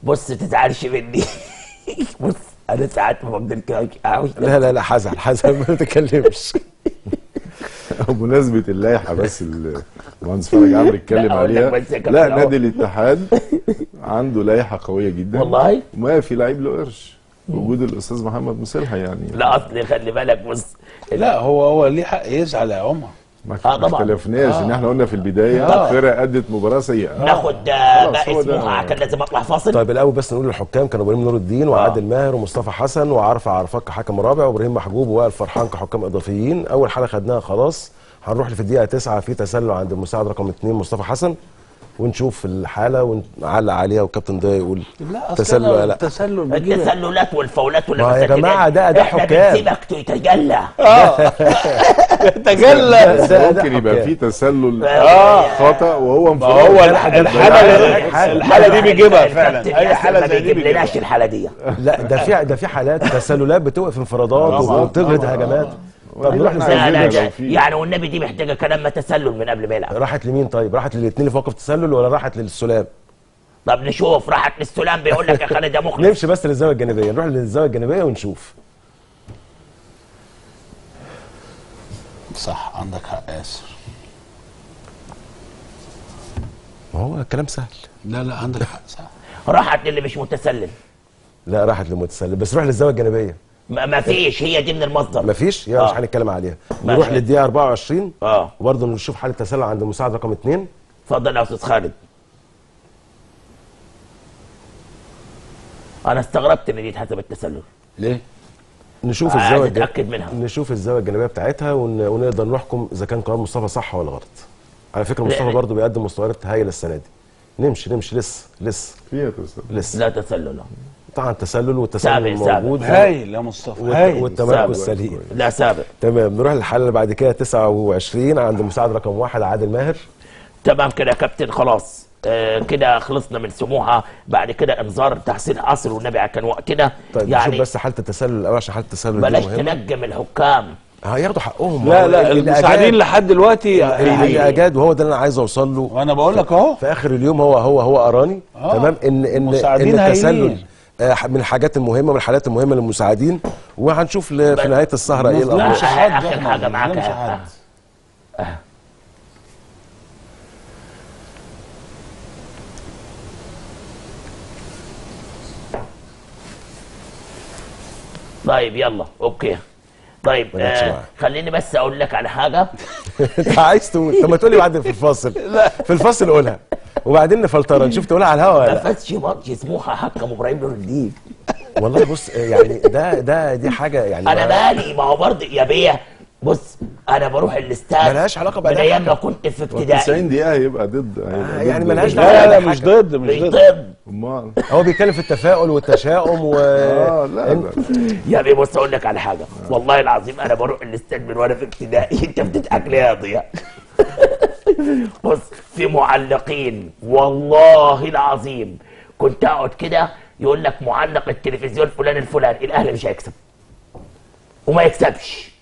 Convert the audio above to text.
بص تزعلش مني بص انا ساعات ما بقدر اعوش لا لا لا حزن حزن ما تتكلمش بمناسبة اللائحة بس اللي المهندس فرج عمرو اتكلم لا، أقول لك عليها بس يا كابتن لا أهو. نادي الاتحاد عنده لائحة قوية جدا والله؟ وما في لعيب له قرش وجود الأستاذ محمد مسلحة يعني لا اصلي خلي بالك بص لا هو هو ليه حق يزعل يا عمر ما آه، ما طبعا. اختلفناش ان احنا قلنا في البداية آه. فرق أدت مباراة سيئة ناخد آه، خلاص، بقى هو ده. اسمها كان لازم اطلع فاصل طيب الاول بس نقول للحكام كانوا ابراهيم نور الدين وعادل ماهر ومصطفى حسن وعرفه عرفات كحكم رابع وابراهيم محجوب ووائل فرحان كحكام اضافيين اول حاله خدناها خلاص هنروح في الدقيقه 9 في تسلل عند المساعد رقم 2 مصطفى حسن ونشوف الحاله ونعلق عليها والكابتن ده يقول لا اصل تسلل ولا أنا لا التسلل بيجيب التسللات والفاولات ما يا واللمسات جماعة اليد. ده- ده احنا حكام. بنسيبك تتجلى تجلى ده- ده ممكن يبقى حكام. في تسلل آه. خطأ وهو ما هو انفراد. الح- الحاله الحاله دي بيجيبها فعلا الكابتن اي ياسر حاله ما زي دي بيجيب بيجيبها لناش الحاله دي لا ده في ده في حالات تسللات بتوقف انفرادات طبعاً، وبتغلط طبعاً. هجمات طب إحنا نروح عايزين نسلل لا لا لو ده- في- يعني والنبي دي محتاجه كلام ما تسلل من قبل ما يلعب راحت لمين طيب راحت للاثنين اللي فوق في التسلل ولا راحت للسلام طب نشوف راحت للسلام بيقول لك يا خالد يا مخلص نمشي بس للزاويه الجانبيه نروح للزاويه الجانبيه ونشوف صح عندك حق ياسر ما هو كلام سهل لا لا عندك حق صح راحت للي مش متسلل لا راحت للمتسلل بس روح للزاويه الجانبيه ما ما فيش هي دي من المصدر مفيش يبقى آه. مش هنتكلم عليها ماشي. نروح للدقيقه 24 اه وبرضه نشوف حاله تسلل عند المساعد رقم 2 اتفضل يا استاذ خالد انا استغربت ان دي اتحسبت تسلل ليه؟ نشوف آه، الزاويه عايز الج- اتاكد منها نشوف الزاويه الجانبيه بتاعتها ون... ونقدر نحكم اذا كان قرار مصطفى صح ولا غلط على فكره لا، مصطفى لا. برضه بيقدم مستويات هايله السنه دي نمشي نمشي لسه لسه فيها تسلل لسه لا تسلل طبعا التسلل والتسلل سابق، سابق. موجود هايل يا مصطفى والت- هايل والتمركز سابق. سليم لا سابق تمام نروح للحاله اللي بعد كده 29 عند المساعد رقم واحد عادل ماهر تمام كده يا كابتن خلاص آه كده خلصنا من سموحه بعد كده انذار تحصيل حاصل والنبي كان وقتنا طيب يعني نشوف بس حاله التسلل الاول عشان حاله التسلل دي بلاش مهمه تنجم الحكام هياخدوا حقهم لا هو لا اللي المساعدين أجاد- لحد دلوقتي اللي اجاد وهو ده اللي انا عايز اوصل له وانا بقول لك اهو في اخر اليوم هو هو هو اراني آه. تمام ان ان المساعدين ان التسلل هايلين. آه، من الحاجات المهمه من الحالات المهمه للمساعدين وهنشوف ل- في نهايه السهره ايه مظلوم الامر مش حد آخر احنا حاجة ما معاك نظلمش يا- حد. طيب يلا اوكي طيب ما جاتش آه معايا. خليني بس اقول لك على حاجه انت عايز تقول طب ما تقولي بعد في الفاصل في الفاصل قولها وبعدين نفلترها نشوف تقولها على الهوا ولا ما لا فاتش ماتش سموحه حكم ابراهيم نور الدين والله بص آه، يعني ده ده دي حاجه يعني انا ما- مالي ما هو برضه يا بيه بص انا بروح الاستاد ملهاش علاقة من بأداء ايام ما الحكم. كنت في 90 ابتدائي دقيقة هيبقى ضد هيبقى آه، يعني ضد- ملهاش لا دعوة لا لا بحاجة. مش ضد مش مش ضد ضد امال هو بيتكلم في التفاؤل والتشاؤم و اه لا لا يا بيه بص اقول لك على حاجه والله العظيم انا بروح الاستاد من وانا في ابتدائي انت بتضحك ليه يا ضياء بص في معلقين والله العظيم كنت اقعد كده يقول لك معلق التلفزيون فلان الفلاني الاهلي مش هيكسب وما يكسبش